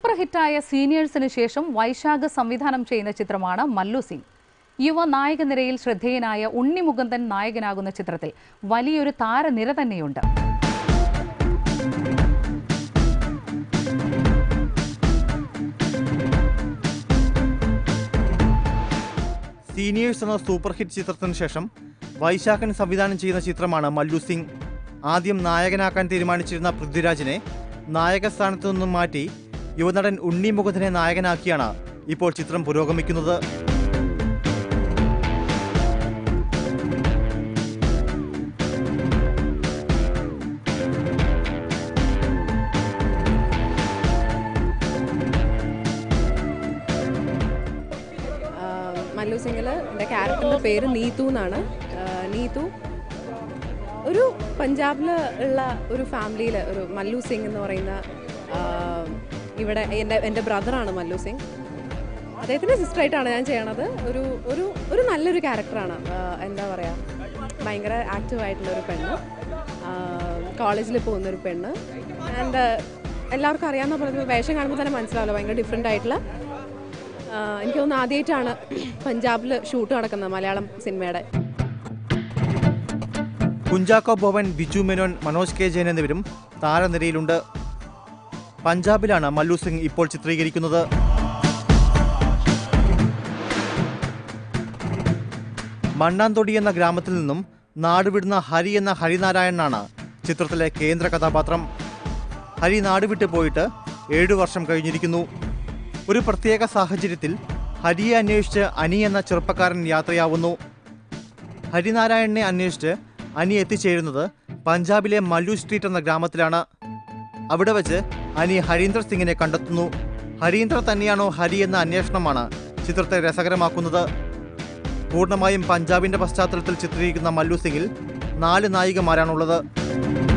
super ഹിറ്റായ സീനിയേഴ്സിന് ശേഷം വൈശാഖ് സംവിധാനം ചെയ്യുന്ന ചിത്രമാണ് മല്ലു സിംഗ് യുവ നായക നിരയിൽ ശ്രദ്ധേയനായ ഉണ്ണി മുകുന്ദൻ നായകനാകുന്ന ചിത്രത്തിൽ വലിയൊരു താരനിര തന്നെയുണ്ട് സീനിയേഴ്സ് എന്ന സൂപ്പർ ഹിറ്റ് ചിത്രത്തിന് ശേഷം വൈശാഖൻ സംവിധാനം ചെയ്യുന്ന ചിത്രമാണ് മല്ലു സിംഗ് ആദ്യം നായകനാക്കാൻ തീരുമാനിച്ചിരുന്ന പൃഥ്വിരാജിനെ നായക സ്ഥാനത്തു നിന്നും മാറ്റി യുവനടൻ ഉണ്ണി മുകുന്ദനെ നായകനാക്കിയാണ് ഇപ്പോൾ ചിത്രം പുരോഗമിക്കുന്നത് ആഹ് മല്ലു സിംഗിൽ എൻ്റെ ക്യാരക്ടറിൻ്റെ പേര് നീതു എന്നാണ് ആഹ് നീതു ഒരു പഞ്ചാബിൽ ഉള്ള ഒരു ഫാമിലിയിൽ ഒരു മല്ലു സിംഗ് എന്ന് പറയുന്ന ആഹ് ഇവിടെ എൻ്റെ എൻ്റെ ബ്രദറാണ് മല്ലു സിംഗ് അദ്ദേഹത്തിൻ്റെ സിസ്റ്ററായിട്ടാണ് ഞാൻ ചെയ്യണത് ഒരു ഒരു ഒരു നല്ലൊരു ക്യാരക്ടറാണ് ആഹ് എന്താ പറയുക ഭയങ്കര ആക്റ്റീവ് ആയിട്ടുള്ള ഒരു പെണ്ണ് കോളേജിൽ പോകുന്ന ഒരു പെണ്ണ് ആൻഡ് എല്ലാവർക്കും അറിയാവുന്ന പോലെ വേഷം കാണുമ്പോൾ തന്നെ മനസ്സിലാവല്ലോ ഭയങ്കര ഡിഫറെൻ്റ് ആയിട്ടുള്ള ആഹ് എനിക്ക് തോന്നുന്നു ആദ്യമായിട്ടാണ് പഞ്ചാബിൽ ഷൂട്ട് നടക്കുന്നത് മലയാളം സിനിമയുടെ കുഞ്ചാക്കോ ബോവൻ ബിജു മേനോൻ മനോജ് കെ ജയൻ എന്നിവരും താരനിരയിലുണ്ട് പഞ്ചാബിലാണ് മല്ലു സിംഗ് ഇപ്പോൾ ചിത്രീകരിക്കുന്നത് മണ്ണാന്തൊടി എന്ന ഗ്രാമത്തിൽ നിന്നും നാടുവിടുന്ന ഹരി എന്ന ഹരിനാരായണനാണ് ചിത്രത്തിലെ കേന്ദ്ര കഥാപാത്രം ഹരി നാടുവിട്ട് പോയിട്ട് ഏഴു വർഷം കഴിഞ്ഞിരിക്കുന്നു ഒരു പ്രത്യേക സാഹചര്യത്തിൽ ഹരിയെ അന്വേഷിച്ച് അനി എന്ന ചെറുപ്പക്കാരൻ യാത്രയാവുന്നു ഹരിനാരായണനെ അന്വേഷിച്ച് അനി എത്തിച്ചേരുന്നത് പഞ്ചാബിലെ മല്ലു സ്ട്രീറ്റ് എന്ന ഗ്രാമത്തിലാണ് അവിടെ വെച്ച് അനി ഹരീന്ദ്ര സിംഗിനെ കണ്ടെത്തുന്നു ഹരീന്ദ്ര തന്നെയാണോ ഹരി എന്ന അന്വേഷണമാണ് ചിത്രത്തെ രസകരമാക്കുന്നത് പൂർണ്ണമായും പഞ്ചാബിന്റെ പശ്ചാത്തലത്തിൽ ചിത്രീകരിക്കുന്ന മല്ലു സിംഗിൽ നാല് നായികമാരാണുള്ളത്